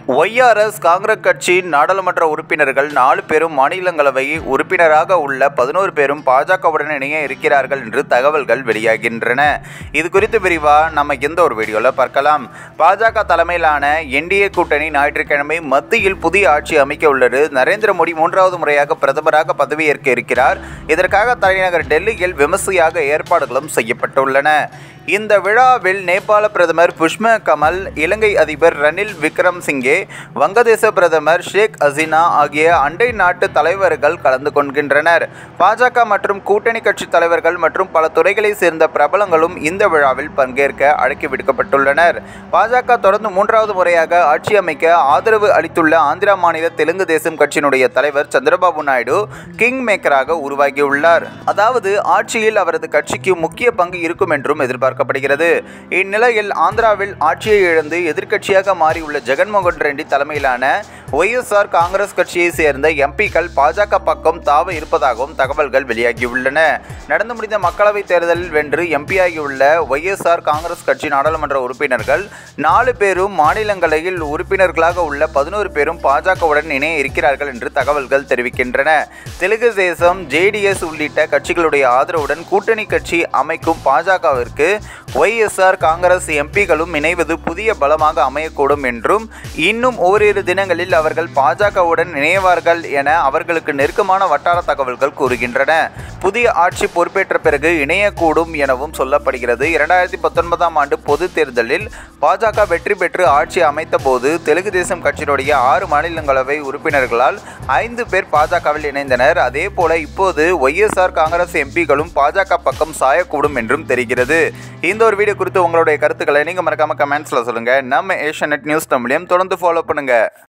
YRS Congress கட்சி நாடாளுமன்ற உறுப்பினர்கள் நாலு பேரும் மாநிலங்களவை உறுப்பினராக உள்ள பதினோரு பேரும் பாஜகவுடன் இணைய இருக்கிறார்கள் என்று தகவல்கள் வெளியாகின்றன இது குறித்து விரிவாக நம்ம எந்த ஒரு வீடியோவில் பார்க்கலாம் பாஜக தலைமையிலான என்டிஏ கூட்டணி ஞாயிற்றுக்கிழமை மத்தியில் புதிய ஆட்சி அமைக்க உள்ளது நரேந்திர மோடி மூன்றாவது முறையாக பிரதமராக பதவியேற்க இருக்கிறார் இதற்காக தலைநகர் டெல்லியில் விமர்சையாக ஏற்பாடுகளும் செய்யப்பட்டுள்ளன இந்த விழாவில் நேபாள பிரதமர் புஷ்ம கமல் இலங்கை அதிபர் ரணில் விக்ரம்சிங்கே வங்கதேச பிரதமர் ஷேக் ஹசீனா ஆகிய அண்டை நாட்டு தலைவர்கள் கலந்து கொள்கின்றனர் பாஜக மற்றும் கூட்டணி கட்சி தலைவர்கள் மற்றும் பல துறைகளை சேர்ந்த பிரபலங்களும் இந்த விழாவில் பங்கேற்க அழைப்பு விடுக்கப்பட்டுள்ளனர் பாஜக தொடர்ந்து மூன்றாவது முறையாக ஆட்சி அமைக்க ஆதரவு அளித்துள்ள ஆந்திரா மாநில தெலுங்கு தேசம் கட்சியினுடைய தலைவர் சந்திரபாபு நாயுடு கிங் மேக்கராக உருவாகியுள்ளார் அதாவது ஆட்சியில் அவரது கட்சிக்கு முக்கிய பங்கு இருக்கும் என்றும் எதிர்பார்க்கப்படுகிறது இந்நிலையில் ஆந்திராவில் ஆட்சியை இழந்து எதிர்க்கட்சியாக மாறியுள்ள ஜெகன்மோகன் ரெட்டி தலைமையிலான ஒய்எஸ்ஆர் காங்கிரஸ் கட்சியை சேர்ந்த எம்பிக்கள் பாஜக பக்கம் தாவ இருப்பதாகவும் தகவல்கள் வெளியாகியுள்ளன நடந்து முடிந்த மக்களவைத் தேர்தலில் வென்று எம்பியாகியுள்ள ஒய்எஸ்ஆர் காங்கிரஸ் கட்சி நாடாளுமன்ற உறுப்பினர்கள் நாலு பேரும் மாநிலங்களவையில் உறுப்பினர்களாக உள்ள பதினோரு பேரும் பாஜகவுடன் இணைய இருக்கிறார்கள் என்று தகவல்கள் தெரிவிக்கின்றன தெலுங்கு தேசம் ஜேடிஎஸ் உள்ளிட்ட கட்சிகளுடைய ஆதரவுடன் கூட்டணி கட்சி அமைக்கும் பாஜகவிற்கு ஒய்எஸ்ஆர் காங்கிரஸ் எம்பிகளும் இணைவது புதிய பலமாக அமையக்கூடும் என்றும் இன்னும் ஓரிரு தினங்களில் அவர்கள் பாஜகவுடன் இணைவார்கள் என அவர்களுக்கு நெருக்கமான வட்டார தகவல்கள் கூறுகின்றன புதிய ஆட்சி பொறுப்பேற்ற பிறகு இணையக்கூடும் எனவும் சொல்லப்படுகிறது இரண்டாயிரத்தி பத்தொன்பதாம் ஆண்டு பொது தேர்தலில் பாஜக வெற்றி பெற்று ஆட்சி அமைத்த போது தெலுங்கு தேசம் கட்சியினுடைய ஆறு மாநிலங்களவை உறுப்பினர்களால் ஐந்து பேர் பாஜகவில் இணைந்தனர் அதே போல இப்போது ஒய்எஸ்ஆர் காங்கிரஸ் எம்பிகளும் பாஜக பக்கம் சாயக்கூடும் என்றும் தெரிகிறது இந்த ஒரு வீடியோ குறித்து உங்களுடைய கருத்துக்களை நீங்கள் மறக்காம கமெண்ட்ஸில் சொல்லுங்கள் நம்ம ஏஷியநெட் நியூஸ் தமிழையும் தொடர்ந்து ஃபாலோ பண்ணுங்கள்